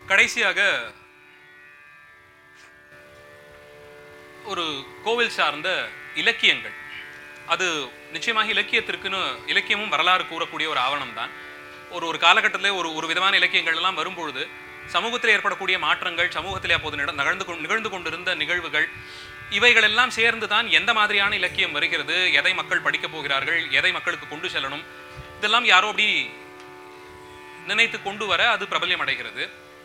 கடைசியாக ஒரு கோவில் சார்ந்த இலக்கியங்கள் அது நிச்சயமாக இலக்கியத்திற்குன்னு இலக்கியமும் வரலாறு கூறக்கூடிய ஒரு ஆவணம் தான் ஒரு ஒரு காலகட்டத்திலே ஒரு ஒரு விதமான இலக்கியங்கள் எல்லாம் வரும்பொழுது சமூகத்தில் ஏற்படக்கூடிய மாற்றங்கள் சமூகத்தில் அப்போது நிட- நிகழ்ந்து கொண்டு நிகழ்ந்து கொண்டிருந்த நிகழ்வுகள் இவைகள் எல்லாம் சேர்ந்து தான் எந்த மாதிரியான இலக்கியம் வருகிறது எதை மக்கள் படிக்கப் போகிறார்கள் எதை மக்களுக்கு கொண்டு செல்லணும் இதெல்லாம் யாரோ அப்படி நினைத்து கொண்டு வர அது பிரபல்யம் அடைகிறது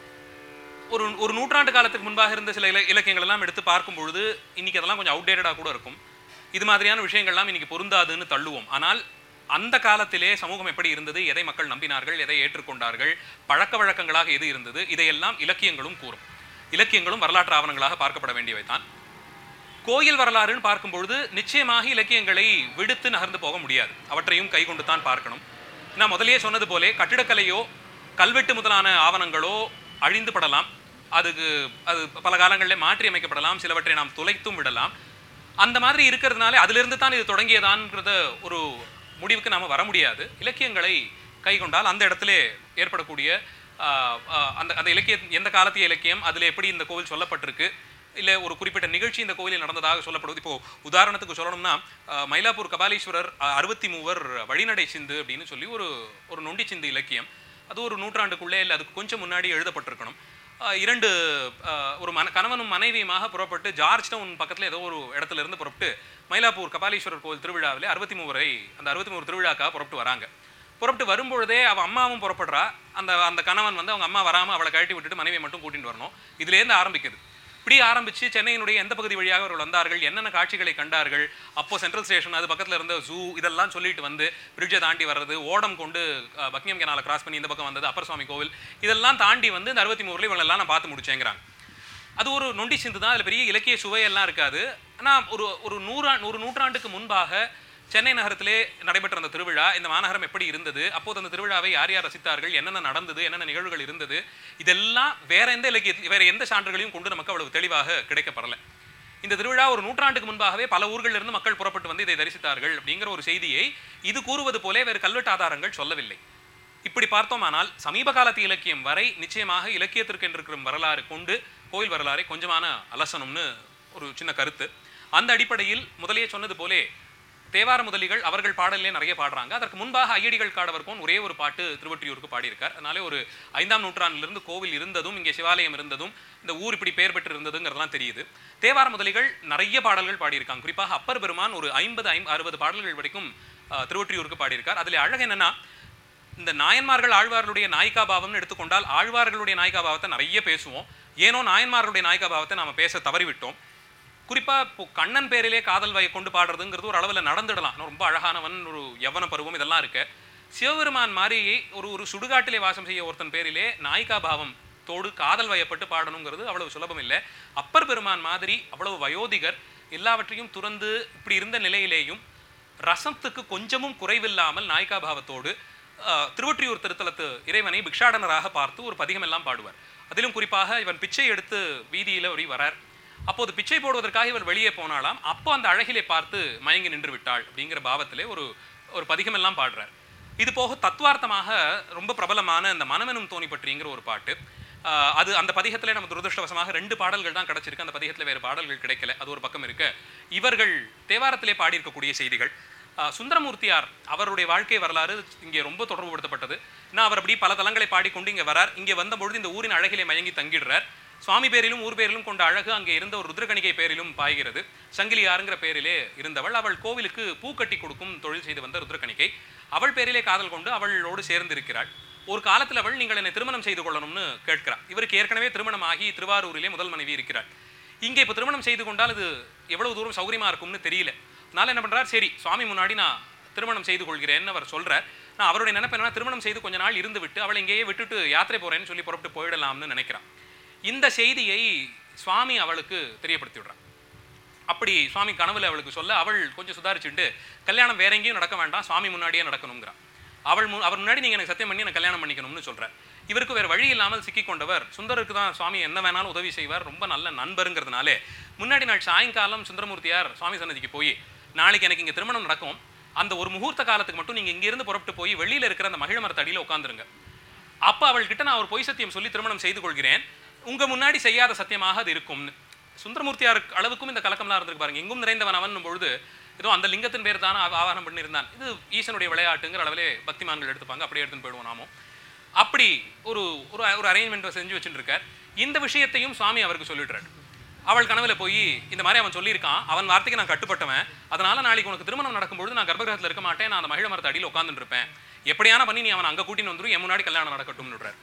ஒரு ஒரு நூற்றாண்டு காலத்துக்கு முன்பாக இருந்த சில இல இலக்கியங்கள் எல்லாம் எடுத்து பார்க்கும் பொழுது இன்னைக்கு அதெல்லாம் கொஞ்சம் அவுடேட்டடாக கூட இருக்கும் இது மாதிரியான விஷயங்கள்லாம் இன்னைக்கு பொருந்தாதுன்னு தள்ளுவோம் ஆனால் அந்த காலத்திலே சமூகம் எப்படி இருந்தது எதை மக்கள் நம்பினார்கள் எதை ஏற்றுக்கொண்டார்கள் பழக்க வழக்கங்களாக எது இருந்தது இதையெல்லாம் இலக்கியங்களும் கூறும் இலக்கியங்களும் வரலாற்று ஆவணங்களாக பார்க்கப்பட வேண்டியவை தான் கோயில் வரலாறுன்னு பார்க்கும் பொழுது நிச்சயமாக இலக்கியங்களை விடுத்து நகர்ந்து போக முடியாது அவற்றையும் கைகொண்டு தான் பார்க்கணும் நான் முதல்லயே சொன்னது போலே கட்டிடக்கலையோ கல்வெட்டு முதலான ஆவணங்களோ அழிந்து படலாம் அதுக்கு அது பல காலங்களில் மாற்றி அமைக்கப்படலாம் சிலவற்றை நாம் துளைத்தும் விடலாம் அந்த மாதிரி இருக்கிறதுனால அதிலிருந்து தான் இது தொடங்கியதான்ங்கிறத ஒரு முடிவுக்கு நாம வர முடியாது இலக்கியங்களை கைக்கொண்டால் அந்த இடத்திலே ஏற்படக்கூடிய ஆஹ், ஆஹ், அந்த அந்த இலக்கிய எந்த காலத்திய இலக்கியம் அதில் எப்படி இந்த கோவில் சொல்லப்பட்டிருக்கு இல்லை ஒரு குறிப்பிட்ட நிகழ்ச்சி இந்த கோயிலில் நடந்ததாக சொல்லப்படுவது இப்போ உதாரணத்துக்கு சொல்லணும்னா ஆஹ், மயிலாப்பூர் கபாலீஸ்வரர் அஹ், அறுபத்தி மூவர் வழிநடை சிந்து அப்படின்னு சொல்லி ஒரு ஒரு நொண்டி சிந்து இலக்கியம் அது ஒரு நூற்றாண்டுக்குள்ளே இல்லை அதுக்கு கொஞ்சம் முன்னாடி எழுதப்பட்டிருக்கணும் ஆஹ், இரண்டு ஆஹ், ஒரு மன கணவனும் மனைவியுமாக புறப்பட்டு ஜார்ஜ் டவுன் பக்கத்தில் ஏதோ ஒரு இடத்துல இருந்து புறப்பட்டு மயிலாப்பூர் கபாலீஸ்வரர் கோவில் திருவிழாவிலே அறுபத்தி மூவரை அந்த அறுபத்தி மூவர் திருவிழாக்காக புறப்பட்டு வராங்க புறப்பட்டு வரும்பொழுதே அவ அம்மாவும் புறப்படுறா அந்த அந்த கணவன் வந்து அவங்க அம்மா வராம அவளை கழட்டி விட்டுட்டு மனைவியை மட்டும் கூட்டிட்டு வரணும் இதுலேருந்து ஆரம்பிக்குது இப்படி ஆரம்பிச்சு சென்னையினுடைய எந்த பகுதி வழியாக அவர்கள் வந்தார்கள் என்னென்ன காட்சிகளை கண்டார்கள் அப்போ சென்ட்ரல் ஸ்டேஷன் அது பக்கத்துல இருந்த ஜூ இதெல்லாம் சொல்லிட்டு வந்து பிரிட்ஜை தாண்டி வர்றது ஓடம் கொண்டு அஹ், பக்கிங்ஹாம் கெனாலை கிராஸ் பண்ணி இந்த பக்கம் வந்தது அப்பர் சுவாமி கோவில் இதெல்லாம் தாண்டி வந்து இந்த அறுபத்தி மூணுல இவங்க எல்லாம் நான் பார்த்து முடிச்சேங்கிறாங்க அது ஒரு நொண்டி சிந்து தான் அதில் பெரிய இலக்கிய சுவையெல்லாம் இருக்காது ஆனால் ஒரு ஒரு நூறா ஒரு நூற்றாண்டுக்கு முன்பாக சென்னை நகரத்திலே நடைபெற்ற அந்த திருவிழா இந்த மாநகரம் எப்படி இருந்தது அப்போது அந்த திருவிழாவை யார் யார் ரசித்தார்கள் என்னென்ன நடந்தது என்னென்ன நிகழ்வுகள் இருந்தது இதெல்லாம் வேற எந்த இலக்கிய வேற எந்த சான்றுகளையும் கொண்டு நமக்கு அவ்வளவு தெளிவாக கிடைக்கப்படலை இந்த திருவிழா ஒரு நூற்றாண்டுக்கு முன்பாகவே பல ஊர்களில் இருந்து மக்கள் புறப்பட்டு வந்து இதை தரிசித்தார்கள் அப்படிங்கிற ஒரு செய்தியை இது கூறுவது போலே வேறு கல்வெட்டு ஆதாரங்கள் சொல்லவில்லை இப்படி பார்த்தோமானால் சமீப காலத்து இலக்கியம் வரை நிச்சயமாக இலக்கியத்திற்கு என்று வரலாறு கொண்டு கோயில் வரலாறை கொஞ்சமான அலசணும்னு ஒரு சின்ன கருத்து அந்த அடிப்படையில் முதலே சொன்னது போலே தேவார முதலிகள் அவர்கள் பாடலே நிறைய பாடுறாங்க அதற்கு முன்பாக ஐயடிகள் காடவர்க்கும் ஒரே ஒரு பாட்டு திருவொற்றியூருக்கு பாடியிருக்கார் அதனாலே ஒரு ஐந்தாம் நூற்றாண்டிலிருந்து கோவில் இருந்ததும் இங்கே சிவாலயம் இருந்ததும் இந்த ஊர் இப்படி பெயர் பெற்று இருந்ததுங்கிறதெல்லாம் தெரியுது தேவார முதலிகள் நிறைய பாடல்கள் பாடியிருக்காங்க குறிப்பாக அப்பர் பெருமான் ஒரு ஐம்பது ஐம் அறுபது பாடல்கள் வரைக்கும் அஹ், திருவொற்றியூருக்கு பாடியிருக்கார் அதில் அழகு என்னன்னா இந்த நாயன்மார்கள் ஆழ்வார்களுடைய நாயிகா பாவம்னு எடுத்துக்கொண்டால் ஆழ்வார்களுடைய நாயிகா பாவத்தை நிறைய பேசுவோம் ஏனோ நாயன்மார்களுடைய நாயிகா பாவத்தை நாம பேச தவறிவிட்டோம் குறிப்பா இப்போ கண்ணன் பேரிலே காதல் வய கொண்டு பாடுறதுங்கிறது ஒரு அளவில் நடந்துடலாம் நான் ரொம்ப அழகானவன் ஒரு யவன பருவம் இதெல்லாம் இருக்கு சிவபெருமான் மாதிரி ஒரு ஒரு சுடுகாட்டிலே வாசம் செய்ய ஒருத்தன் பேரிலே நாயிகா பாவம் தோடு காதல் வயப்பட்டு பாடணுங்கிறது அவ்வளவு சுலபம் இல்லை அப்பர் பெருமான் மாதிரி அவ்வளவு வயோதிகர் எல்லாவற்றையும் துறந்து இப்படி இருந்த நிலையிலேயும் ரசத்துக்கு கொஞ்சமும் குறைவில்லாமல் நாயிகா பாவத்தோடு ஆஹ், திருவொற்றியூர் திருத்தலத்து இறைவனை பிக்ஷாடனராக பார்த்து ஒரு பதிகம் எல்லாம் பாடுவார் அதிலும் குறிப்பாக இவன் பிச்சை எடுத்து வீதியில ஒரு வரார் அப்போது பிச்சை போடுவதற்காக இவர் வெளியே போனாலாம் அப்போ அந்த அழகிலே பார்த்து மயங்கி நின்று விட்டாள் அப்படிங்கிற பாவத்திலே ஒரு ஒரு பதிகம் எல்லாம் பாடுறார் இது போக தத்துவார்த்தமாக ரொம்ப பிரபலமான அந்த மனமெனும் தோணி பற்றிங்கிற ஒரு பாட்டு ஆஹ், அது அந்த பதிகத்திலே நம்ம துரதிருஷ்டவசமாக ரெண்டு பாடல்கள் தான் கிடைச்சிருக்கு அந்த பதிகத்தில் வேறு பாடல்கள் கிடைக்கல அது ஒரு பக்கம் இருக்க இவர்கள் தேவாரத்திலே பாடியிருக்கக்கூடிய செய்திகள் ஆஹ், சுந்தரமூர்த்தியார் அவருடைய வாழ்க்கை வரலாறு இங்கே ரொம்ப தொடர்புபடுத்தப்பட்டது நான் அவர் அப்படி பல தலங்களை பாடிக்கொண்டு இங்கே வரார் இங்கே வந்தபொழுது இந்த ஊரின் அழகிலே மயங்கி தங்கிடுறார் சுவாமி பேரிலும் ஊர் பேரிலும் கொண்ட அழகு அங்கே இருந்த ஒரு ருத்ரகணிகை பேரிலும் பாய்கிறது சங்கிலியாருங்கிற பேரிலே இருந்தவள் அவள் கோவிலுக்கு பூ கட்டி கொடுக்கும் தொழில் செய்து வந்த ருத்ரகணிகை அவள் பேரிலே காதல் கொண்டு அவளோடு சேர்ந்து இருக்கிறாள் ஒரு காலத்தில் அவள் நீங்கள் என்னை திருமணம் செய்து கொள்ளணும்னு கேட்கிறாள் இவருக்கு ஏற்கனவே திருமணம் ஆகி திருவாரூரிலே முதல் மனைவி இருக்கிறாள் இங்கே இப்போ திருமணம் செய்து கொண்டால் இது எவ்வளவு தூரம் சௌகரியமா இருக்கும்னு தெரியல அதனால என்ன பண்றார் சரி சுவாமி முன்னாடி நான் திருமணம் செய்து கொள்கிறேன்னு அவர் சொல்றார் நான் அவருடைய நினைப்பு என்னன்னா திருமணம் செய்து கொஞ்ச நாள் இருந்து விட்டு அவளை இங்கேயே விட்டுட்டு யாத்திரை போறேன்னு சொல்லி புறப்பட்டு போயிடலாம்னு நினைக்கிறான் இந்த செய்தியை சுவாமி அவளுக்கு தெரியப்படுத்தி விடுறான் அப்படி சுவாமி கனவுல அவளுக்கு சொல்ல அவள் கொஞ்சம் சுதாரிச்சுட்டு கல்யாணம் வேற எங்கேயும் நடக்க வேண்டாம் சுவாமி முன்னாடியே நடக்கணுங்கிறான் அவள் மு- அவர் முன்னாடி நீங்க எனக்கு சத்தியம் பண்ணி எனக்கு கல்யாணம் பண்ணிக்கணும்னு சொல்றார் இவருக்கு வேற வழி இல்லாமல் சிக்கிக் கொண்டவர் சுந்தருக்கு தான் சுவாமி என்ன வேணாலும் உதவி செய்வார் ரொம்ப நல்ல நண்பருங்கிறதுனாலே முன்னாடி நாள் சாயங்காலம் சுந்தரமூர்த்தியார் சுவாமி சன்னதிக்கு போய் நாளைக்கு எனக்கு இங்க திருமணம் நடக்கும் அந்த ஒரு முகூர்த்த காலத்துக்கு மட்டும் நீங்க இங்க இருந்து புறப்பட்டு போய் வெளியில இருக்கிற அந்த மகிழ மரத்தடியில உட்காந்துருங்க அப்ப அவள்கிட்ட நான் ஒரு பொய் சத்தியம் சொல்லி திருமணம் செய்து கொள்கிறேன் உங்க முன்னாடி செய்யாத சத்தியமாக அது இருக்கும்னு சுந்தரமூர்த்தியார் அளவுக்கும் இந்த கலக்கம்லாம் இருந்திருக்கு பாருங்க எங்கும் நிறைந்தவன் அவன் பொழுது ஏதோ அந்த லிங்கத்தின் பேர் தானே ஆவ- ஆவாகனம் பண்ணியிருந்தான் இது ஈசனுடைய விளையாட்டுங்கிற அளவிலே பக்திமான்கள் எடுத்துப்பாங்க அப்படியே எடுத்துன்னு போயிடுவோம் நாமும் அப்படி ஒரு ஒரு ஒரு அரேஞ்ச்மெண்ட் செஞ்சு வச்சுட்டு இருக்கார் இந்த விஷயத்தையும் சுவாமி அவருக்கு சொல்லிடுறாரு அவள் கனவுல போய் இந்த மாதிரி அவன் சொல்லியிருக்கான் அவன் வார்த்தைக்கு நான் கட்டுப்பட்டவன் அதனால நாளைக்கு உனக்கு திருமணம் நடக்கும்பொழுது நான் கர்ப்பகிரகத்தில் இருக்க மாட்டேன் நான் அந்த மகிழ மரத்து அடியில் உட்காந்துட்டு இருப்பேன் எப்படியான பண்ணி நீ அவன் அங்க கூட்டின்னு வந்துரும் என் முன்னாடி கல்யாணம் நடக்கட்டும்னு விடுறாரு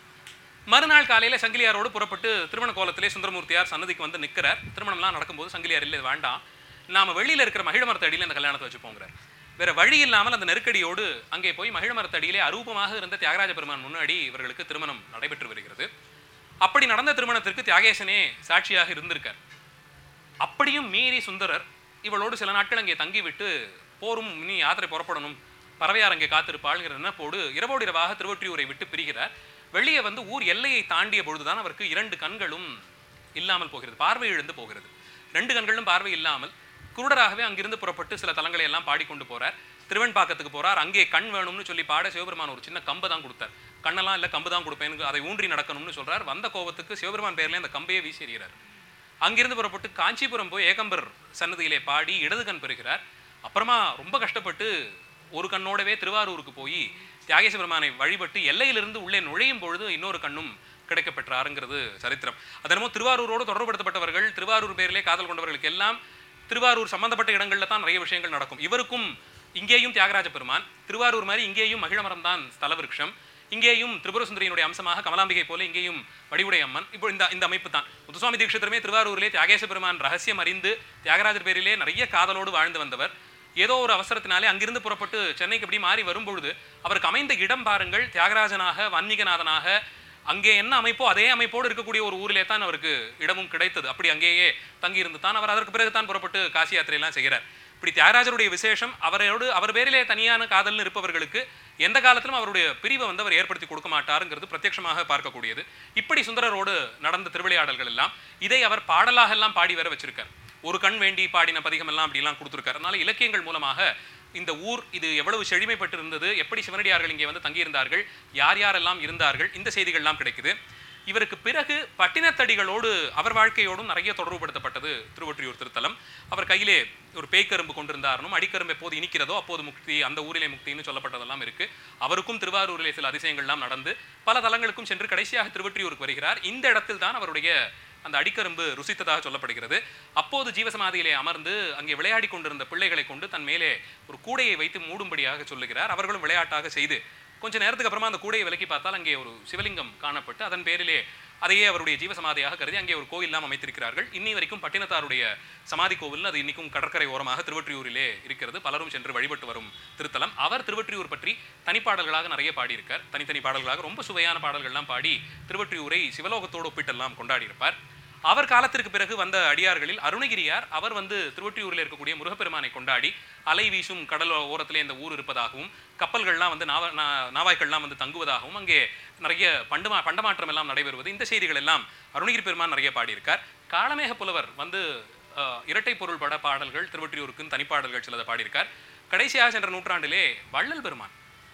மறுநாள் காலையில சங்கிலியாரோடு புறப்பட்டு திருமண கோலத்திலே சுந்தரமூர்த்தியார் சன்னதிக்கு வந்து நிற்கிறார் திருமணம்லாம் நடக்கும்போது சங்கிலியார் இல்லை இது வேண்டாம் நாம வெளியில இருக்கிற மகிழ மரத்து அடியில இந்த கல்யாணத்தை வச்சுப்போங்கிறார் வேற வழி இல்லாமல் அந்த நெருக்கடியோடு அங்கே போய் மகிழ மரத்து அடியிலே அரூபமாக இருந்த தியாகராஜ பெருமான் முன்னாடி இவர்களுக்கு திருமணம் நடைபெற்று வருகிறது அப்படி நடந்த திருமணத்திற்கு தியாகேசனே சாட்சியாக இருந்திருக்கார் அப்படியும் மீறி சுந்தரர் இவளோடு சில நாட்கள் அங்கே தங்கிவிட்டு போரும் இனி யாத்திரை புறப்படணும் பறவையார் அங்கே காத்திருப்பாள்ங்கிற நினைப்போடு இரவோடு இரவாக திருவொற்றியூரை விட்டு பிரிகிறார் வெளியே வந்து ஊர் எல்லையை தாண்டிய பொழுதுதான் அவருக்கு இரண்டு கண்களும் இல்லாமல் போகிறது பார்வை இழந்து போகிறது ரெண்டு கண்களும் பார்வை இல்லாமல் குருடராகவே அங்கிருந்து புறப்பட்டு சில தலங்களை எல்லாம் பாடிக்கொண்டு போறார் திருவெண்பாக்கத்துக்கு போறார் அங்கே கண் வேணும்னு சொல்லி பாட சிவபெருமான் ஒரு சின்ன கம்பை தான் கொடுத்தார் கண்ணெல்லாம் இல்லை கம்பு தான் கொடுப்பேன் அதை ஊன்றி நடக்கணும்னு சொல்றார் வந்த கோபத்துக்கு சிவபெருமான் பேர்ல அந்த கம்பையே வீசி எறிகிறார் அங்கிருந்து புறப்பட்டு காஞ்சிபுரம் போய் ஏகம்பர் சன்னதியிலே பாடி இடது கண் பெறுகிறார் அப்புறமா ரொம்ப கஷ்டப்பட்டு ஒரு கண்ணோடவே திருவாரூருக்கு போய் தியாகேச பெருமானை வழிபட்டு எல்லையிலிருந்து உள்ளே நுழையும் பொழுது இன்னொரு கண்ணும் கிடைக்கப் பெற்றாருங்கிறது சரித்திரம் அதனமோ திருவாரூரோடு தொடர்புபடுத்தப்பட்டவர்கள் திருவாரூர் பேரிலே காதல் கொண்டவர்களுக்கு எல்லாம் திருவாரூர் சம்பந்தப்பட்ட இடங்கள்ல தான் நிறைய விஷயங்கள் நடக்கும் இவருக்கும் இங்கேயும் தியாகராஜ பெருமான் திருவாரூர் மாதிரி இங்கேயும் மகிழமரம் தான் ஸ்தல விருட்சம் இங்கேயும் திரிபுர சுந்தரியினுடைய அம்சமாக கமலாம்பிகை போல இங்கேயும் வடிவுடை அம்மன் இப்போ இந்த இந்த அமைப்பு தான் முத்துசுவாமி தீட்சிதருமே திருவாரூரிலே தியாகேச பெருமான் ரகசியம் அறிந்து தியாகராஜர் பேரிலே நிறைய காதலோடு வாழ்ந்து வந்தவர் ஏதோ ஒரு அவசரத்தினாலே அங்கிருந்து புறப்பட்டு சென்னைக்கு இப்படி மாறி வரும்பொழுது அவருக்கு அமைந்த இடம் பாருங்கள் தியாகராஜனாக வன்மீகநாதனாக அங்கே என்ன அமைப்போ அதே அமைப்போடு இருக்கக்கூடிய ஒரு ஊரிலே தான் அவருக்கு இடமும் கிடைத்தது அப்படி அங்கேயே தங்கியிருந்து தான் அவர் அதற்கு பிறகு தான் புறப்பட்டு காசி யாத்திரையெல்லாம் செய்கிறார் இப்படி தியாகராஜருடைய விசேஷம் அவரோடு அவர் பேரிலே தனியான காதல்னு இருப்பவர்களுக்கு எந்த காலத்திலும் அவருடைய பிரிவை வந்து அவர் ஏற்படுத்தி கொடுக்க மாட்டாருங்கிறது பிரத்யட்சமாக பார்க்கக்கூடியது இப்படி சுந்தரரோடு நடந்த திருவிளையாடல்கள் எல்லாம் இதை அவர் பாடலாக எல்லாம் பாடி வர வச்சிருக்கார் ஒரு கண் வேண்டி பாடின பதிகம் எல்லாம் அப்படிலாம் கொடுத்துருக்காரு அதனால இலக்கியங்கள் மூலமாக இந்த ஊர் இது எவ்வளவு செழுமைப்பட்டு இருந்தது எப்படி சிவனடியார்கள் இங்கே வந்து தங்கியிருந்தார்கள் யார் யாரெல்லாம் இருந்தார்கள் இந்த செய்திகள்லாம் கிடைக்குது இவருக்கு பிறகு பட்டினத்தடிகளோடு அவர் வாழ்க்கையோடும் நிறைய தொடர்புபடுத்தப்பட்டது திருவொற்றியூர் திருத்தலம் அவர் கையிலே ஒரு பேய்க்கரும்பு கொண்டிருந்தாரனும் அடிக்கரும்பு எப்போது இனிக்கிறதோ அப்போது முக்தி அந்த ஊரிலே முக்தின்னு சொல்லப்பட்டதெல்லாம் இருக்கு அவருக்கும் திருவாரூரிலே சில அதிசயங்கள்லாம் நடந்து பல தலங்களுக்கும் சென்று கடைசியாக திருவொற்றியூருக்கு வருகிறார் இந்த இடத்தில் தான் அவருடைய அந்த அடிக்கரும்பு ருசித்ததாக சொல்லப்படுகிறது அப்போது ஜீவசமாதியிலே அமர்ந்து அங்கே விளையாடி கொண்டிருந்த பிள்ளைகளை கொண்டு தன் மேலே ஒரு கூடையை வைத்து மூடும்படியாக சொல்லுகிறார் அவர்களும் விளையாட்டாக செய்து கொஞ்ச நேரத்துக்கு அப்புறமா அந்த கூடையை விலக்கி பார்த்தால் அங்கே ஒரு சிவலிங்கம் காணப்பட்டு அதன் பேரிலே அதையே அவருடைய ஜீவசமாதியாக கருதி அங்கே ஒரு கோயில்லாம் அமைத்திருக்கிறார்கள் இன்னி வரைக்கும் பட்டினத்தாருடைய சமாதி கோவில் அது இன்னைக்கும் கடற்கரை ஓரமாக திருவொற்றியூரிலே இருக்கிறது பலரும் சென்று வழிபட்டு வரும் திருத்தலம் அவர் திருவொற்றியூர் பற்றி தனிப்பாடல்களாக நிறைய பாடியிருக்கார் தனித்தனி பாடல்களாக ரொம்ப சுவையான பாடல்கள்லாம் பாடி திருவொற்றியூரை சிவலோகத்தோடு ஒப்பிட்டெல்லாம் கொண்டாடியிருப்பார் அவர் காலத்திற்கு பிறகு வந்த அடியார்களில் அருணகிரியார் அவர் வந்து திருவொற்றியூரில் இருக்கக்கூடிய முருகப்பெருமானை கொண்டாடி அலை வீசும் கடல் ஓரத்திலே இந்த ஊர் இருப்பதாகவும் கப்பல்கள்லாம் வந்து நாவ நா- நாவாய்க்கள்லாம் வந்து தங்குவதாகவும் அங்கே நிறைய பண்டுமா பண்டமாற்றம் எல்லாம் நடைபெறுவது இந்த செய்திகள் எல்லாம் அருணகிரி பெருமான் நிறைய பாடியிருக்கார் காளமேக புலவர் வந்து அஹ், இரட்டை பொருள் பட பாடல்கள் திருவொற்றியூருக்குன்னு தனிப்பாடல்கள் சிலதை பாடியிருக்கார் கடைசியாக சென்ற நூற்றாண்டிலே வள்ளல் பெருமான்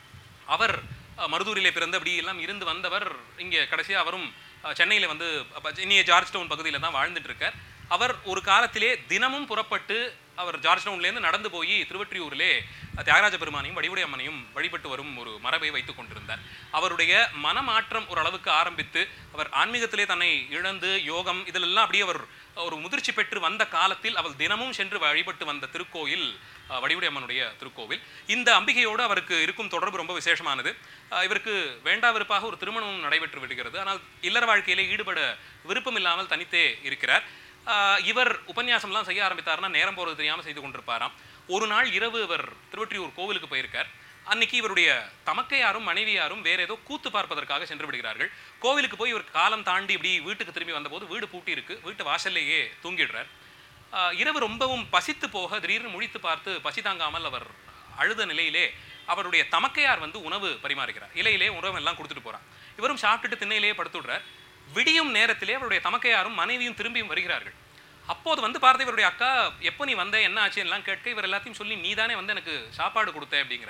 அவர் அஹ், மருதூரிலே பிறந்து அப்படி எல்லாம் இருந்து வந்தவர் இங்கே கடைசியா அவரும் அஹ், சென்னையில வந்து அப்ப இனிய ஜார்ஜ் டவுன் பகுதியில தான் வாழ்ந்துட்டு இருக்கார் அவர் ஒரு காலத்திலே தினமும் புறப்பட்டு அவர் ஜார்ஜ் டவுன்லேருந்து நடந்து போய் திருவொற்றியூரிலே அஹ், தியாகராஜ பெருமானையும் வடிவுடை அம்மனையும் வழிபட்டு வரும் ஒரு மரபை வைத்துக் கொண்டிருந்தார் அவருடைய மனமாற்றம் ஒரு அளவுக்கு ஆரம்பித்து அவர் ஆன்மீகத்திலே தன்னை இழந்து யோகம் இதிலெல்லாம் அப்படியே அவர் ஒரு முதிர்ச்சி பெற்று வந்த காலத்தில் அவர் தினமும் சென்று வழிபட்டு வந்த திருக்கோயில் அஹ், வடிவுடை அம்மனுடைய திருக்கோவில் இந்த அம்பிகையோடு அவருக்கு இருக்கும் தொடர்பு ரொம்ப விசேஷமானது அஹ், இவருக்கு வேண்டா வெறுப்பாக ஒரு திருமணமும் நடைபெற்று விடுகிறது ஆனால் இல்லற வாழ்க்கையிலே ஈடுபட விருப்பம் இல்லாமல் தனித்தே இருக்கிறார் அஹ், இவர் உபன்யாசம்லாம் செய்ய ஆரம்பித்தார்னா நேரம் போறது தெரியாமல் செய்து கொண்டிருப்பாராம் ஒரு நாள் இரவு இவர் திருவொற்றியூர் கோவிலுக்கு போயிருக்கார் அன்னைக்கு இவருடைய தமக்கையாரும் மனைவியாரும் வேற ஏதோ கூத்து பார்ப்பதற்காக சென்று விடுகிறார்கள் கோவிலுக்கு போய் இவர் காலம் தாண்டி இப்படி வீட்டுக்கு திரும்பி வந்தபோது வீடு பூட்டி இருக்கு வீட்டு வாசல்லையே தூங்கிடுறார் ஆஹ் இரவு ரொம்பவும் பசித்து போக திடீர்னு முழித்து பார்த்து பசி தாங்காமல் அவர் அழுத நிலையிலே அவருடைய தமக்கையார் வந்து உணவு பரிமாறுகிறார் இலையிலே உணவு எல்லாம் கொடுத்துட்டு போறார் இவரும் சாப்பிட்டுட்டு திண்ணையிலேயே படுத்துடுறார் விடியும் நேரத்திலே அவருடைய தமக்கையாரும் மனைவியும் திரும்பியும் வருகிறார்கள் அப்போது வந்து பார்த்து இவருடைய அக்கா எப்போ நீ வந்த என்ன ஆச்சு எல்லாம் கேட்க இவர் எல்லாத்தையும் சொல்லி நீ தானே வந்து எனக்கு சாப்பாடு கொடுத்த அப்படிங்கிறார்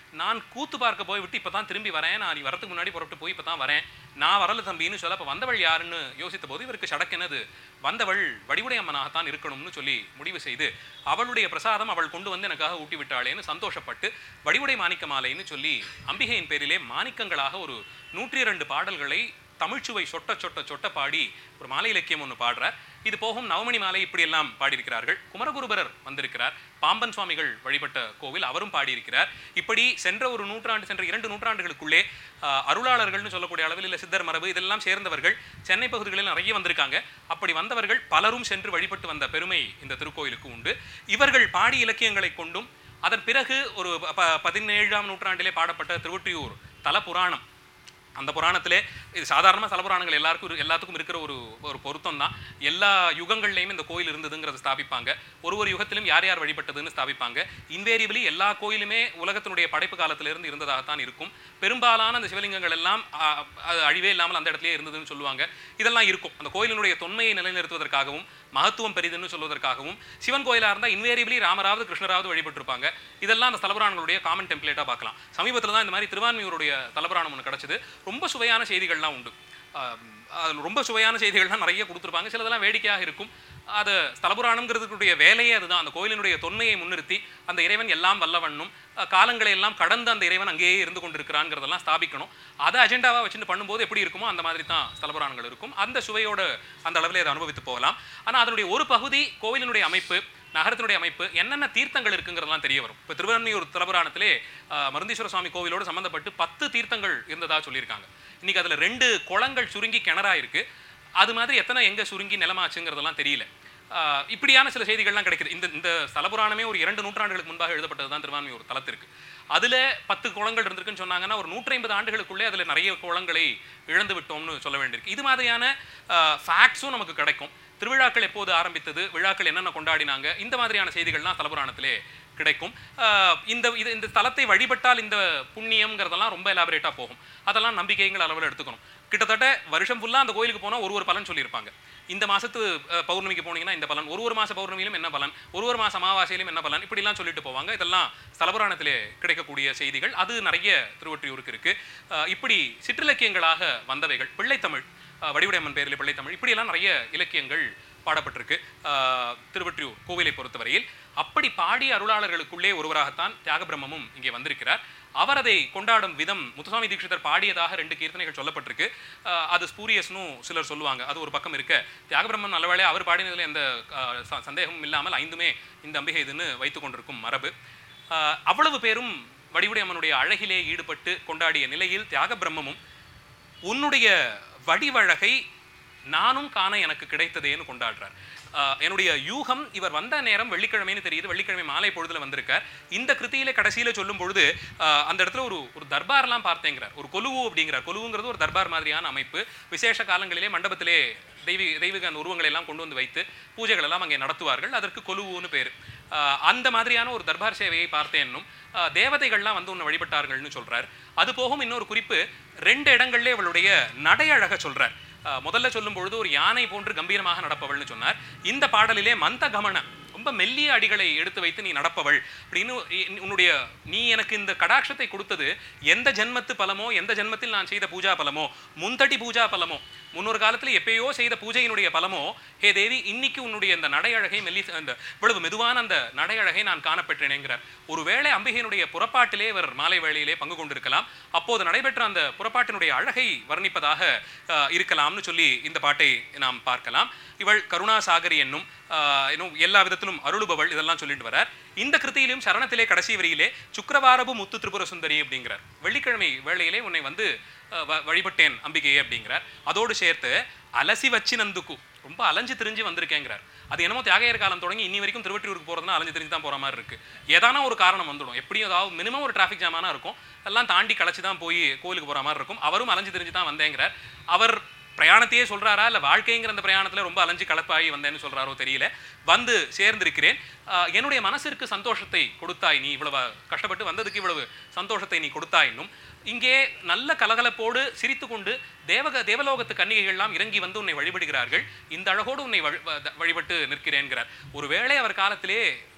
நான் கூத்து பார்க்க போய் விட்டு இப்போ தான் திரும்பி வரேன் நான் நீ வரதுக்கு முன்னாடி புறப்பட்டு போய் இப்போ தான் வரேன் நான் வரல தம்பின்னு சொல்ல அப்போ வந்தவள் யாருன்னு யோசித்த போது இவருக்கு சடக்கெனது வந்தவள் வடிவுடை அம்மனாகத்தான் இருக்கணும்னு சொல்லி முடிவு செய்து அவளுடைய பிரசாதம் அவள் கொண்டு வந்து எனக்காக ஊட்டி விட்டாளேன்னு சந்தோஷப்பட்டு வடிவுடை மாணிக்க மாலைன்னு சொல்லி அம்பிகையின் பேரிலே மாணிக்கங்களாக ஒரு நூற்றி இரண்டு பாடல்களை தமிழ்ச்சுவை சொட்ட சொட்ட சொட்ட பாடி ஒரு மாலை இலக்கியம் ஒன்று பாடுறார் இது போகும் நவமணி மாலை இப்படியெல்லாம் பாடியிருக்கிறார்கள் குமரகுருபரர் வந்திருக்கிறார் பாம்பன் சுவாமிகள் வழிபட்ட கோவில் அவரும் பாடியிருக்கிறார் இப்படி சென்ற ஒரு நூற்றாண்டு சென்ற இரண்டு நூற்றாண்டுகளுக்குள்ளே ஆஹ், அருளாளர்கள்னு சொல்லக்கூடிய அளவில் இல்லை சித்தர் மரபு இதெல்லாம் சேர்ந்தவர்கள் சென்னை பகுதிகளில் நிறைய வந்திருக்காங்க அப்படி வந்தவர்கள் பலரும் சென்று வழிபட்டு வந்த பெருமை இந்த திருக்கோயிலுக்கு உண்டு இவர்கள் பாடி இலக்கியங்களை கொண்டும் அதன் பிறகு ஒரு ப- ப- பதினேழாம் நூற்றாண்டிலே பாடப்பட்ட திருவொற்றியூர் தல புராணம் அந்த புராணத்திலே இது சாதாரணமாக தலபுராணங்கள் எல்லாருக்கும் இரு- எல்லாத்துக்கும் இருக்கிற ஒரு ஒரு பொருத்தம் தான் எல்லா யுகங்கள்லையும் இந்த கோயில் இருந்ததுங்கிறத ஸ்தாபிப்பாங்க ஒரு ஒரு யுகத்திலும் யார் யார் வழிபட்டதுன்னு ஸ்தாபிப்பாங்க இன்வேரியபிளி எல்லா கோயிலுமே உலகத்தினுடைய படைப்பு காலத்திலிருந்து இருந்ததாகத்தான் இருக்கும் பெரும்பாலான அந்த சிவலிங்கங்கள் எல்லாம் ஆ, அது அழிவே இல்லாமல் அந்த இடத்துலயே இருந்ததுன்னு சொல்லுவாங்க இதெல்லாம் இருக்கும் அந்த கோயிலினுடைய தொன்மையை நிலைநிறுத்துவதற்காகவும் மகத்துவம் பெரிதுன்னு சொல்வதற்காகவும் சிவன் கோயிலாக இருந்தால் இன்வேரியபிளி ராமராவது கிருஷ்ணராவது வழிபட்டிருப்பாங்க இதெல்லாம் அந்த தலபுராணங்களுடைய காமன் டெம்ப்ளேட்டாக பார்க்கலாம் சமீபத்தில் தான் இந்த மாதிரி திருவான்மியூருடைய தலபுராணம் ஒன்று கிடச்சிது ரொம்ப சுவையான செய்திகள்லாம் உண்டு ஆஹ் அதுல ரொம்ப சுவையான செய்திகள்லாம் நிறைய கொடுத்துருப்பாங்க சிலதெல்லாம் வேடிக்கையாக இருக்கும் அது தலபுராணம்ங்கிறதுக்குடைய வேலையே அதுதான் அந்த கோயிலினுடைய தொன்மையை முன்னிறுத்தி அந்த இறைவன் எல்லாம் வல்லவண்ணும் அஹ் காலங்களை எல்லாம் கடந்து அந்த இறைவன் அங்கேயே இருந்து கொண்டிருக்கிறாங்கிறதெல்லாம் ஸ்தாபிக்கணும் அதை அஜெண்டாவாக வச்சுட்டு பண்ணும்போது எப்படி இருக்குமோ அந்த மாதிரி தான் ஸ்தலபுராணங்கள் இருக்கும் அந்த சுவையோட அந்த அளவில் அதை அனுபவித்து போகலாம் ஆனால் அதனுடைய ஒரு பகுதி கோவிலினுடைய அமைப்பு நகரத்தினுடைய அமைப்பு என்னென்ன தீர்த்தங்கள் இருக்குங்கிறதெல்லாம் தெரிய வரும் இப்போ திருவண்ணூர் தலபுராணத்திலே அஹ், மருந்தீஸ்வர சுவாமி கோவிலோடு சம்பந்தப்பட்டு பத்து தீர்த்தங்கள் இருந்ததா சொல்லியிருக்காங்க இன்னைக்கு அதில் ரெண்டு குளங்கள் சுருங்கி கிணறா இருக்கு அது மாதிரி எத்தனை எங்க சுருங்கி நிலமாச்சுங்கிறதெல்லாம் தெரியல ஆஹ் இப்படியான சில செய்திகள்லாம் கிடைக்குது இந்த இந்த ஸ்தலபுராணமே ஒரு இரண்டு நூற்றாண்டுகளுக்கு முன்பாக எழுதப்பட்டது தான் திருவான்மையூர் தலத்திற்கு அதுல பத்து குளங்கள் இருந்திருக்குன்னு சொன்னாங்கன்னா ஒரு நூற்றி ஐம்பது ஆண்டுகளுக்குள்ளே அதுல நிறைய குளங்களை இழந்து விட்டோம்னு சொல்ல வேண்டியிருக்கு இது மாதிரியான ஃபேக்ட்ஸும் நமக்கு கிடைக்கும் திருவிழாக்கள் எப்போது ஆரம்பித்தது விழாக்கள் என்னென்ன கொண்டாடினாங்க இந்த மாதிரியான செய்திகள்லாம் தலபுராணத்திலே கிடைக்கும் ஆஹ் இந்த இது இந்த தலத்தை வழிபட்டால் இந்த புண்ணியம்ங்கிறதெல்லாம் ரொம்ப எலாபரேட்டாக போகும் அதெல்லாம் நம்பிக்கைங்கிற அளவில் எடுத்துக்கணும் கிட்டத்தட்ட வருஷம் ஃபுல்லாக அந்த கோயிலுக்கு போனால் ஒரு ஒரு பலன் சொல்லியிருப்பாங்க இந்த மாசத்து அஹ், பௌர்ணமிக்கு போனீங்கன்னா இந்த பலன் ஒரு ஒரு மாச பௌர்ணமியிலும் என்ன பலன் ஒரு ஒரு மாச அமாவாசையிலும் என்ன பலன் இப்படிலாம் சொல்லிட்டு போவாங்க இதெல்லாம் ஸ்தலபுராணத்திலே கிடைக்கக்கூடிய செய்திகள் அது நிறைய திருவொற்றியூருக்கு இருக்கு அஹ், இப்படி சிற்றிலக்கியங்களாக வந்தவைகள் பிள்ளைத்தமிழ் அஹ், வடிவுடையம்மன் பேரில் பிள்ளைத்தமிழ் இப்படியெல்லாம் நிறைய இலக்கியங்கள் பாடப்பட்டிருக்கு அஹ், திருவொற்றியூர் கோவிலை பொறுத்தவரையில் அப்படி பாடிய அருளாளர்களுக்குள்ளே ஒருவராகத்தான் தியாகபிரம்மமும் இங்கே வந்திருக்கிறார் அவர் அதை கொண்டாடும் விதம் முத்துசாமி தீட்சிதர் பாடியதாக ரெண்டு கீர்த்தனைகள் சொல்லப்பட்டிருக்கு அஹ், அது ஸ்பூரியஸ்னு சிலர் சொல்லுவாங்க அது ஒரு பக்கம் இருக்க தியாகபிரம்மன் நல்லவேளை அவர் பாடினதில் எந்த அஹ், ச- சந்தேகமும் இல்லாமல் ஐந்துமே இந்த அம்பிகை இதுன்னு வைத்து கொண்டிருக்கும் மரபு அஹ், அவ்வளவு பேரும் வடிவுடை அம்மனுடைய அழகிலே ஈடுபட்டு கொண்டாடிய நிலையில் தியாகபிரம்மமும் உன்னுடைய வடிவழகை நானும் காண எனக்கு கிடைத்ததேன்னு கொண்டாடுறார் ஆஹ் என்னுடைய யூகம் இவர் வந்த நேரம் வெள்ளிக்கிழமைன்னு தெரியுது வெள்ளிக்கிழமை மாலை பொழுதுல வந்திருக்கார் இந்த கிருதியில கடைசியில சொல்லும் பொழுது ஆஹ் அந்த இடத்துல ஒரு ஒரு தர்பார்லாம் பார்த்தேங்கிறார் ஒரு கொலுவு அப்படிங்கிறார் கொலுவுங்கிறது ஒரு தர்பார் மாதிரியான அமைப்பு விசேஷ காலங்களிலே மண்டபத்திலே தெய்வீக தெய்வீக அந்த உருவங்களை எல்லாம் கொண்டு வந்து வைத்து பூஜைகள் எல்லாம் அங்கே நடத்துவார்கள் அதற்கு கொலுவுன்னு பேர் ஆஹ் அந்த மாதிரியான ஒரு தர்பார் சேவையை பார்த்தேன்னும் ஆஹ் தேவதைகள்லாம் வந்து உன்னை வழிபட்டார்கள்னு சொல்றார் அது போகும் இன்னொரு குறிப்பு ரெண்டு இடங்கள்ல அவளுடைய நடையழக சொல்றார் ஆஹ் முதல்ல சொல்லும் பொழுது ஒரு யானை போன்று கம்பீரமாக நடப்பவள்னு சொன்னார் இந்த பாடலிலே மந்த கமன ரொம்ப மெல்லிய அடிகளை எடுத்து வைத்து நீ நடப்பவள் அப்படின்னு இ- உன்னுடைய நீ எனக்கு இந்த கடாட்சத்தை கொடுத்தது எந்த ஜென்மத்து பலமோ எந்த ஜென்மத்தில் நான் செய்த பூஜா பலமோ முந்தடி பூஜா பலமோ முன்னொரு காலத்துல எப்பயோ செய்த பூஜையினுடைய பலமோ ஹே தேவி இன்னைக்கு உன்னுடைய இந்த நடையழகை மெல்லி அந்த இவ்வளவு மெதுவான அந்த நடையழகை நான் காணப்பெற்றேனேங்கிறார் ஒருவேளை அம்பிகையினுடைய புறப்பாட்டிலே இவர் மாலை வேளையிலே பங்கு கொண்டிருக்கலாம் அப்போது நடைபெற்ற அந்த புறப்பாட்டினுடைய அழகை வர்ணிப்பதாக ஆஹ், இருக்கலாம்னு சொல்லி இந்த பாட்டை நாம் பார்க்கலாம் இவள் கருணாசாகரி என்னும் ஆஹ், இன்னும் எல்லா விதத்திலும் அருளுபவள் இதெல்லாம் சொல்லிட்டு வரார் இந்த கிருதியிலும் சரணத்திலே கடைசி வரியிலே சுக்கரவாரபு முத்து திரிபுர சுந்தரி அப்படிங்கிறார் வெள்ளிக்கிழமை வேளையிலே உன்னை வந்து ஆஹ், வ- வழிபட்டேன் அம்பிகையே அப்படிங்கிறார் அதோடு சேர்த்து அலசி வச்சு நந்துக்கு ரொம்ப அலைஞ்சு திரிஞ்சு வந்திருக்கேங்கிறார் அது என்னமோ தியாகையர் காலம் தொடங்கி இன்னி வரைக்கும் திருவற்றியூருக்கு போகிறதுனா அலைஞ்சு திரிஞ்சு தான் போகிற மாதிரி இருக்கு ஏதான ஒரு காரணம் வந்துடும் எப்படியும் ஏதாவது மினிமம் ஒரு டிராஃபிக் ஜாமானா இருக்கும் எல்லாம் தாண்டி களைச்சு தான் போய் கோயிலுக்கு போகிற மாதிரி இருக்கும் அவரும் அலைஞ்சு திரிஞ்சு தான் வந்தேங்கிறார் அவர் பிரயாணத்தையே சொல்றாரா இல்ல வாழ்க்கைங்கிற அந்த பிரயாணத்துல ரொம்ப அலைஞ்சு கலப்பாகி வந்தேன்னு சொல்றாரோ தெரியல வந்து சேர்ந்திருக்கிறேன் ஆஹ் என்னுடைய மனசிற்கு சந்தோஷத்தை கொடுத்தாய் நீ இவ்வளவு கஷ்டப்பட்டு வந்ததுக்கு இவ்வளவு சந்தோஷத்தை நீ கொடுத்தாய் இன்னும் இங்கே நல்ல கலகலப்போடு சிரித்துக்கொண்டு தேவக தேவலோகத்து கன்னிகைகள்லாம் இறங்கி வந்து உன்னை வழிபடுகிறார்கள் இந்த அழகோடு உன்னை வழி- வ- வழிபட்டு நிற்கிறேன்கிறார் ஒருவேளை அவர் காலத்திலே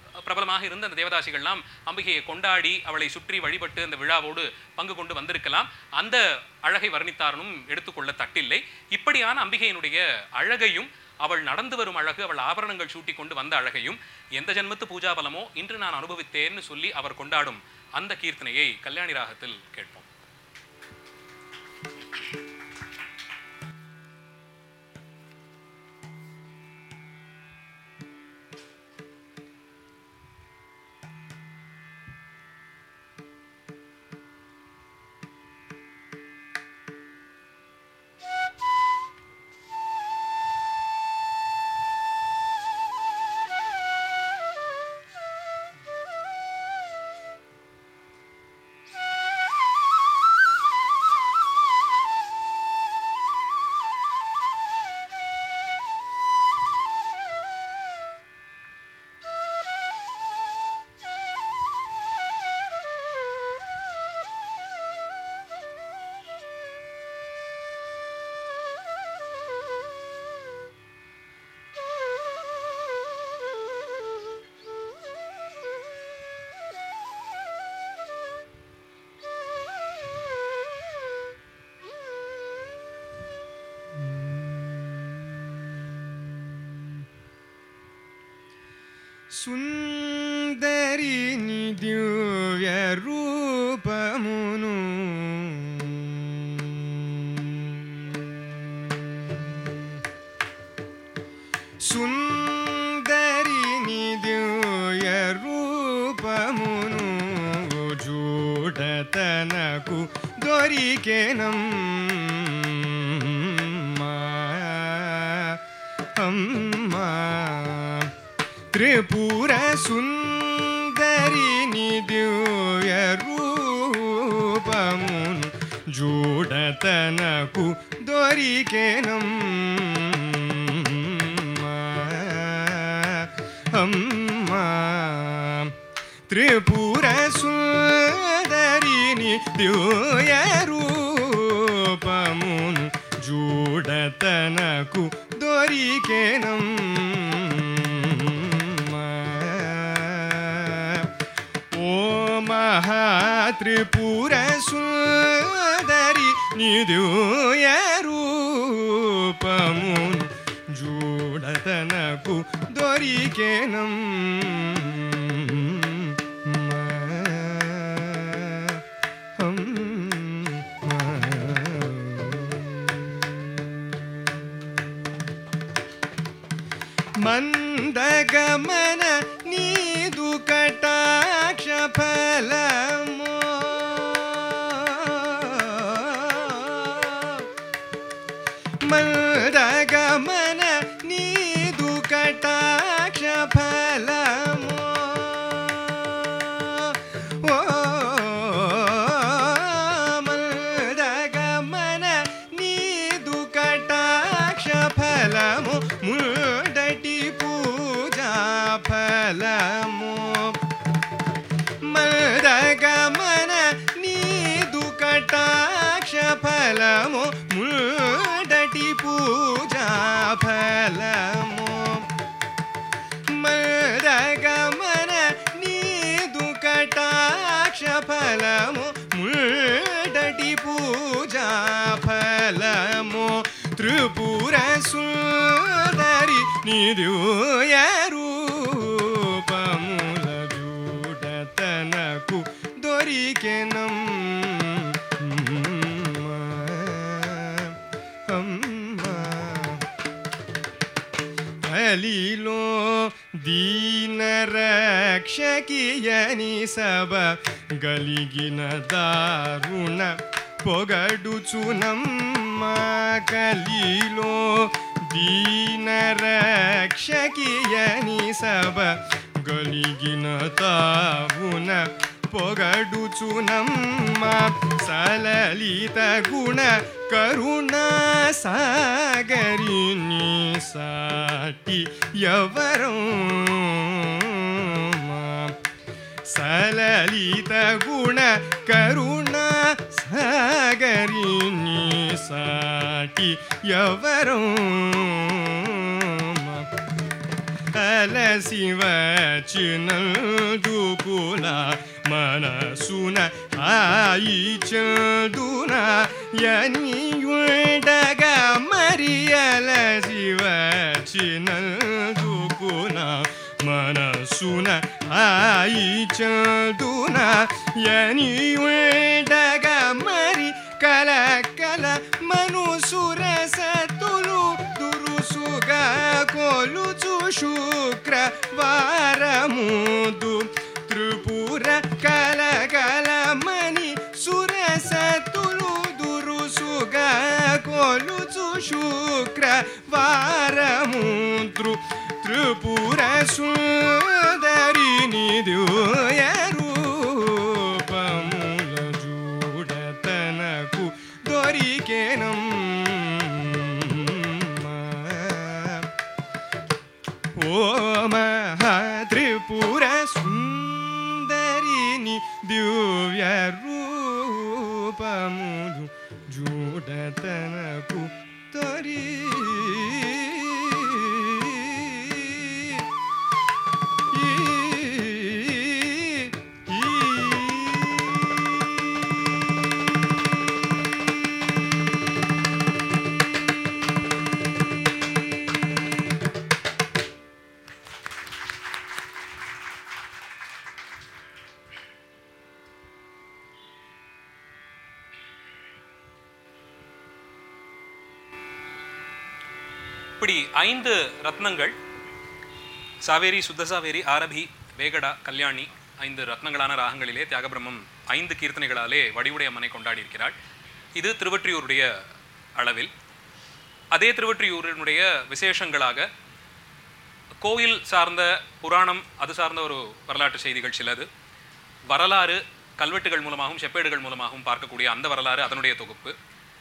பிரபலமாக இருந்த அந்த தேவதாசிகள்லாம் அம்பிகையை கொண்டாடி அவளை சுற்றி வழிபட்டு அந்த விழாவோடு பங்கு கொண்டு வந்திருக்கலாம் அந்த அழகை வர்ணித்தாரனும் எடுத்துக்கொள்ள தட்டில்லை இப்படியான அம்பிகையினுடைய அழகையும் அவள் நடந்து வரும் அழகு அவள் ஆபரணங்கள் சூட்டி கொண்டு வந்த அழகையும் எந்த ஜென்மத்து பூஜா பலமோ இன்று நான் அனுபவித்தேன்னு சொல்லி அவர் கொண்டாடும் அந்த கீர்த்தனையை கல்யாணி ராகத்தில் கேட்போம் సుందరిని దివ్య రూపమును సుందరిని దివ్య రూపమును చూడతనకు దొరికెనమ్మా అమ్మా త్రిపుర సుందరిని దివ్య రూపమును జూడతనకు దొరికెనమ్మా అమ్మా త్రిపుర సుందరిని దివ్య రూపమును జూడతనకు దొరికెనమ్మా ఓ మహాత్రిపుర సుందరి నిదుయ రూపమును జూడతనకు మందగమన నీదు కటాక్ష ఫలమో మందగమన నీదు కటాక్ష ఫలమో ఓ మందగమన నీదు కటాక్ష ఫలము ముడటి పూజా ఫలము మదగమన నీదు కటాక్ష ఫలము ముడటి పూజా ఫలము మదగమన నీదు కటాక్ష ఫలము ముడటి పూజా ఫలము త్రిపుర సుందరి నిదుయ రూపముల జూడతనకు దొరికెనం అలిలో దీన రక్షకియని సభ గలిగిన దారుణ పొగడుచునమ్మ కలిలో దీన రక్షకియని సభ గలిగిన తావున పొగడుచునమ్మ సలలిత గుణ కరుణా సాగరిని సాటి ఎవరం సలలిత గుణ కరుణ సాగరిని సాటి ఎవరం అలసివ చినందుకున మనసున ఆయి చదున ఎనియుండగ మరి అలసివ చినందుకున మనసున ఆయి చదున ఎనియుండగ మరి కల కల మనుసుర సతులు దురుసుగా కొలుచు శుక్రవారముదు త్రిపుర కల కల మని సురసతులు దురుసుగా కొలుచు శుక్రవారముద్రు త్రిపుర సుందరిని రూపముల చూడతనకు దొరికెనమ్మ ఓ మహాత్రిపుర సుందరిని దివ్య రూపములు జూడతనకు తొరి இப்படி ஐந்து ரத்னங்கள் சாவேரி சுத்த சாவேரி ஆரபி வேகடா கல்யாணி ஐந்து ரத்னங்களான ராகங்களிலே தியாகபிரம்மம் ஐந்து கீர்த்தனைகளாலே வடிவுடைய அம்மனை கொண்டாடி இருக்கிறாள் இது திருவற்றியூருடைய அளவில் அதே திருவற்றியூரினுடைய விசேஷங்களாக கோயில் சார்ந்த புராணம் அது சார்ந்த ஒரு வரலாற்று செய்திகள் சிலது வரலாறு கல்வெட்டுகள் மூலமாகவும் செப்பேடுகள் மூலமாகவும் பார்க்கக்கூடிய அந்த வரலாறு அதனுடைய தொகுப்பு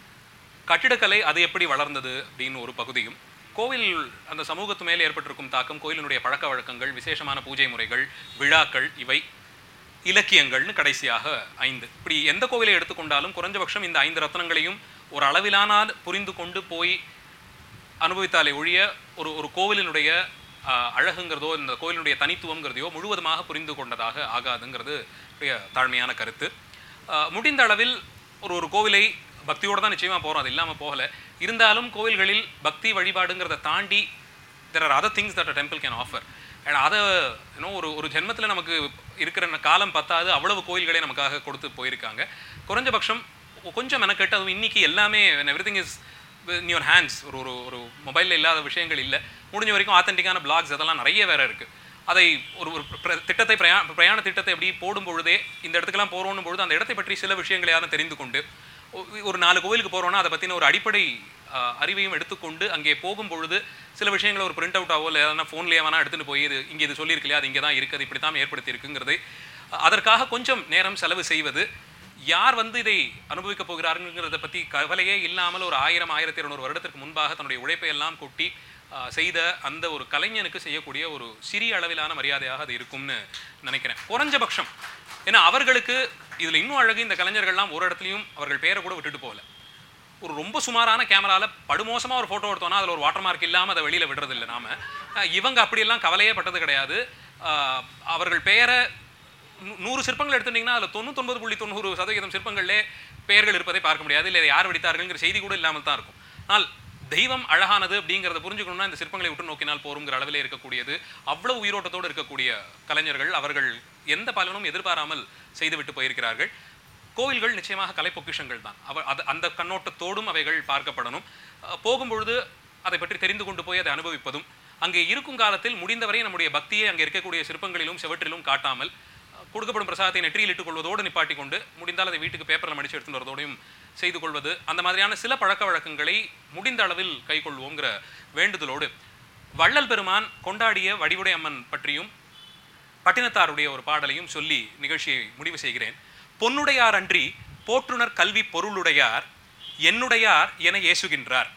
கட்டிடக்கலை அது எப்படி வளர்ந்தது அப்படின்னு ஒரு பகுதியும் கோவில் அந்த சமூகத்து மேல் ஏற்பட்டிருக்கும் தாக்கம் கோயிலினுடைய பழக்க வழக்கங்கள் விசேஷமான பூஜை முறைகள் விழாக்கள் இவை இலக்கியங்கள்னு கடைசியாக ஐந்து இப்படி எந்த கோவிலை எடுத்துக்கொண்டாலும் குறைஞ்சபட்சம் இந்த ஐந்து ரத்னங்களையும் ஒரு அளவிலானால் புரிந்து கொண்டு போய் அனுபவித்தாலே ஒழிய ஒரு ஒரு கோவிலினுடைய ஆஹ், அழகுங்கிறதோ இந்த கோவிலினுடைய தனித்துவங்கிறதையோ முழுவதுமாக புரிந்து கொண்டதாக ஆகாதுங்கிறது என்னுடைய தாழ்மையான கருத்து ஆஹ், முடிந்த அளவில் ஒரு ஒரு கோவிலை பக்தியோடு தான் நிச்சயமாக போகிறோம் அது இல்லாமல் போகலை இருந்தாலும் கோவில்களில் பக்தி வழிபாடுங்கிறத தாண்டி there are other things that a temple can offer and அதை இன்னும் ஒரு ஒரு ஜென்மத்தில் நமக்கு இருக்கிற காலம் பத்தாது அவ்வளவு கோயில்களே நமக்காக கொடுத்து போயிருக்காங்க குறைஞ்சபட்சம் கொஞ்சம் மெனக்கெட்டு அதுவும் இன்னைக்கு எல்லாமே everything is in your hands ஒரு ஒரு ஒரு மொபைலில் இல்லாத விஷயங்கள் இல்லை முடிஞ்ச வரைக்கும் ஆத்தென்டிக்கான பிளாக்ஸ் அதெல்லாம் நிறைய வேற இருக்குது அதை ஒரு ஒரு பிர- திட்டத்தை பிரயா பிரயாண திட்டத்தை எப்படி போடும் பொழுதே இந்த இடத்துக்கெல்லாம் போகிறோம் பொழுது அந்த இடத்தை பற்றி சில விஷயங்களை யாரும் தெரிந்து கொண்டு ஒ- ஒரு நாலு கோவிலுக்கு போகிறோன்னா அதை பற்றின ஒரு அடிப்படை ஆஹ், அறிவையும் எடுத்துக்கொண்டு அங்கே போகும் பொழுது சில விஷயங்களை ஒரு பிரிண்ட் அவுட்டாவோ இல்லை எதனா ஃபோன்லேயே வேணா எடுத்துகிட்டு போய் இது இங்கே இது சொல்லியிருக்கலையா அது இங்கே தான் இருக்குது இப்படி தான் ஏற்படுத்தி இருக்குங்கிறதை அஹ், அதற்காக கொஞ்சம் நேரம் செலவு செய்வது யார் வந்து இதை அனுபவிக்க போகிறாருங்கிறத பற்றி கவலையே இல்லாமல் ஒரு ஆயிரம் ஆயிரத்தி இருநூறு வருடத்திற்கு முன்பாக தன்னுடைய உழைப்பை எல்லாம் கொட்டி ஆஹ், செய்த அந்த ஒரு கலைஞனுக்கு செய்யக்கூடிய ஒரு சிறிய அளவிலான மரியாதையாக அது இருக்கும்னு நினைக்கிறேன் குறைஞ்சபட்சம் ஏன்னா அவர்களுக்கு இதில் இன்னும் அழகு இந்த கலைஞர்கள்லாம் ஒரு இடத்துலையும் அவர்கள் பேரை கூட விட்டுட்டு போகல ஒரு ரொம்ப சுமாரான கேமரால படுமோசமா ஒரு ஃபோட்டோ எடுத்தோம்னா அதில் ஒரு வாட்டர் மார்க் இல்லாமல் அதை வெளியில் விடுறதில்லை நாம அஹ் இவங்க அப்படியெல்லாம் கவலையே பட்டது கிடையாது அஹ் அவர்கள் பெயரை நூ- நூறு சிற்பங்கள் எடுத்துட்டீங்கன்னா அதில் தொண்ணூத்தொன்பது புள்ளி தொண்ணூறு சதவீதம் சிற்பங்களிலே பெயர்கள் இருப்பதை பார்க்க முடியாது இல்லை இதை யார் வெடித்தார்கள்ங்கிற செய்தி கூட இல்லாமல் தான் இருக்கும் ஆனால் தெய்வம் அழகானது அப்படிங்கிறத புரிஞ்சுக்கணும்னா இந்த சிற்பங்களை விட்டு நோக்கினால் போருங்கிற அளவிலே இருக்கக்கூடியது அவ்வளவு உயிரோட்டத்தோடு இருக்கக்கூடிய கலைஞர்கள் அவர்கள் எந்த பலனும் எதிர்பாராமல் செய்துவிட்டு போயிருக்கிறார்கள் கோவில்கள் நிச்சயமாக கலை பொக்கிஷங்கள் தான் அவ அது அந்த கண்ணோட்டத்தோடும் அவைகள் பார்க்கப்படணும் அஹ் போகும்பொழுது அதை பற்றி தெரிந்து கொண்டு போய் அதை அனுபவிப்பதும் அங்கே இருக்கும் காலத்தில் முடிந்தவரை நம்முடைய பக்தியை அங்கே இருக்கக்கூடிய சிற்பங்களிலும் செவற்றிலும் காட்டாமல் அஹ் கொடுக்கப்படும் பிரசாதத்தை நெற்றியில் இட்டுக் கொள்வதோடு நிப்பாட்டி கொண்டு முடிந்தால் அதை வீட்டுக்கு பேப்பரில் மடிச்சு எடுத்துட்டு வரதோடையும் செய்து கொள்வது அந்த மாதிரியான சில பழக்க வழக்கங்களை முடிந்த அளவில் கைக்கொள்வோங்கிற வேண்டுதலோடு வள்ளல் பெருமான் கொண்டாடிய வடிவுடை அம்மன் பற்றியும் பட்டினத்தாருடைய ஒரு பாடலையும் சொல்லி நிகழ்ச்சியை முடிவு செய்கிறேன் பொன்னுடையார் அன்றி போற்றுனர் கல்வி பொருளுடையார் என்னுடையார் என ஏசுகின்றார்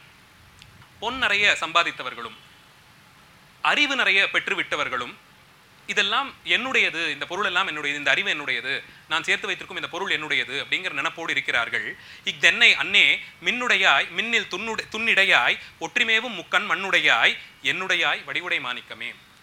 பொன் நிறைய சம்பாதித்தவர்களும் அறிவு நிறைய பெற்றுவிட்டவர்களும் இதெல்லாம் என்னுடையது இந்த பொருள் எல்லாம் என்னுடையது இந்த அறிவு என்னுடையது நான் சேர்த்து வைத்திருக்கும் இந்த பொருள் என்னுடையது அப்படிங்கிற நினப்போடு இருக்கிறார்கள் இத்தென்னை அன்னே மின்னுடையாய் மின்னில் துன்னுடை துன்னிடையாய் ஒற்றிமேவும் முக்கண் மண்ணுடையாய் என்னுடையாய் வடிவுடை மாணிக்கமே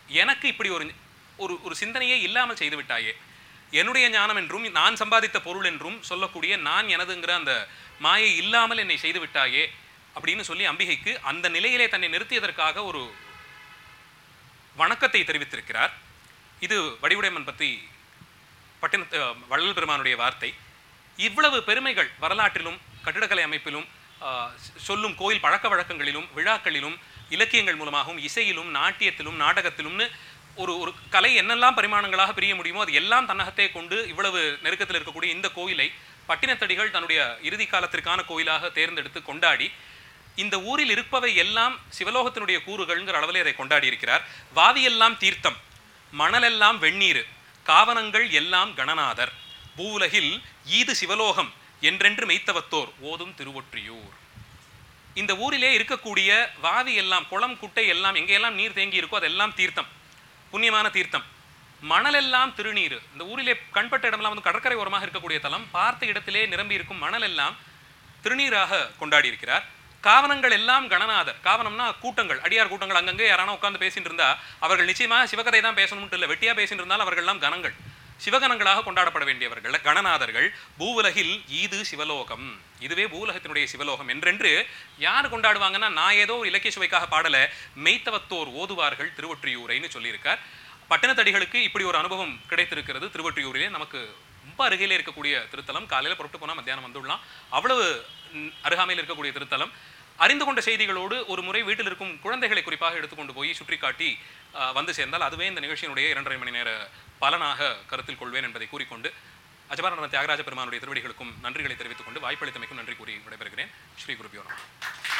எனக்கு இப்படி ஒரு ஒரு ஒரு சிந்தனையே இல்லாமல் செய்து விட்டாயே என்னுடைய ஞானம் என்றும் நான் சம்பாதித்த பொருள் என்றும் சொல்லக்கூடிய நான் எனதுங்கிற அந்த மாயை இல்லாமல் என்னை செய்து விட்டாயே அப்படின்னு சொல்லி அம்பிகைக்கு அந்த நிலையிலே தன்னை நிறுத்தியதற்காக ஒரு வணக்கத்தை தெரிவித்திருக்கிறார் இது வடிவுடையம்மன் பற்றி பட்டின அஹ், வள்ளல் பெருமானுடைய வார்த்தை இவ்வளவு பெருமைகள் வரலாற்றிலும் கட்டிடக்கலை அமைப்பிலும் ஆஹ், சொ- சொல்லும் கோயில் பழக்க வழக்கங்களிலும் விழாக்களிலும் இலக்கியங்கள் மூலமாகவும் இசையிலும் நாட்டியத்திலும் நாடகத்திலும்னு ஒரு ஒரு கலை என்னெல்லாம் பரிமாணங்களாக பிரிய முடியுமோ அது எல்லாம் தன்னகத்தே கொண்டு இவ்வளவு நெருக்கத்தில் இருக்கக்கூடிய இந்த கோயிலை பட்டினத்தடிகள் தன்னுடைய இறுதி காலத்திற்கான கோயிலாக தேர்ந்தெடுத்து கொண்டாடி இந்த ஊரில் இருப்பவை எல்லாம் சிவலோகத்தினுடைய கூறுகள்ங்கிற அளவிலே அதை கொண்டாடி இருக்கிறார் வாவியெல்லாம் தீர்த்தம் மணலெல்லாம் வெந்நீர் காவனங்கள் எல்லாம் கணநாதர் பூவுலகில் ஈது சிவலோகம் என்றென்று மெய்த்தவத்தோர் ஓதும் திருவொற்றியூர் இந்த ஊரிலே இருக்கக்கூடிய வாவி எல்லாம் குளம் குட்டை எல்லாம் எங்கெல்லாம் நீர் தேங்கி இருக்கோ அதெல்லாம் தீர்த்தம் புண்ணியமான தீர்த்தம் மணலெல்லாம் திருநீர் இந்த ஊரிலே கண்பட்ட இடமெல்லாம் வந்து கடற்கரை ஓரமாக இருக்கக்கூடிய தலம் பார்த்த இடத்திலே நிரம்பி இருக்கும் மணல் எல்லாம் திருநீராக கொண்டாடி இருக்கிறார் காவனங்கள் எல்லாம் கணநாதர் காவனம்னா கூட்டங்கள் அடியார் கூட்டங்கள் அங்கங்கே யாரான உட்கார்ந்து பேசிட்டு இருந்தா அவர்கள் நிச்சயமாக சிவகதை தான் பேசணும்னு இல்லை வெட்டியா பேசிட்டு இருந்தால் அவர்கள் எல்லாம் கணங்கள் சிவகணங்களாக கொண்டாடப்பட வேண்டியவர்கள் கணநாதர்கள் பூவுலகில் ஈது சிவலோகம் இதுவே பூவுலகத்தினுடைய சிவலோகம் என்றென்று யார் கொண்டாடுவாங்கன்னா நான் ஏதோ ஒரு இலக்கிய சுவைக்காக பாடல மெய்த்தவத்தோர் ஓதுவார்கள் திருவொற்றியூரைன்னு சொல்லியிருக்கார் பட்டணத்தடிகளுக்கு இப்படி ஒரு அனுபவம் கிடைத்திருக்கிறது திருவொற்றியூரிலே நமக்கு ரொம்ப அருகிலே இருக்கக்கூடிய திருத்தலம் காலையில் புறப்பட்டு போனால் மத்தியானம் வந்துடலாம் அவ்வளவு ம், அருகாமையில் இருக்கக்கூடிய திருத்தலம் அறிந்து கொண்ட செய்திகளோடு ஒரு முறை வீட்டில் இருக்கும் குழந்தைகளை குறிப்பாக எடுத்துக்கொண்டு போய் சுற்றி காட்டி ஆ, வந்து சேர்ந்தால் அதுவே இந்த நிகழ்ச்சியினுடைய இரண்டரை மணி நேர பலனாக கருத்தில் கொள்வேன் என்பதை கூறிக்கொண்டு அஜபாரண தியாகராஜ பெருமானுடைய திருவடிகளுக்கும் நன்றிகளை தெரிவித்துக் கொண்டு வாய்ப்பளித்தமைக்கும் நன்றி கூறி விடைபெறுகிறேன் ஸ்ரீ குருபியோ நமः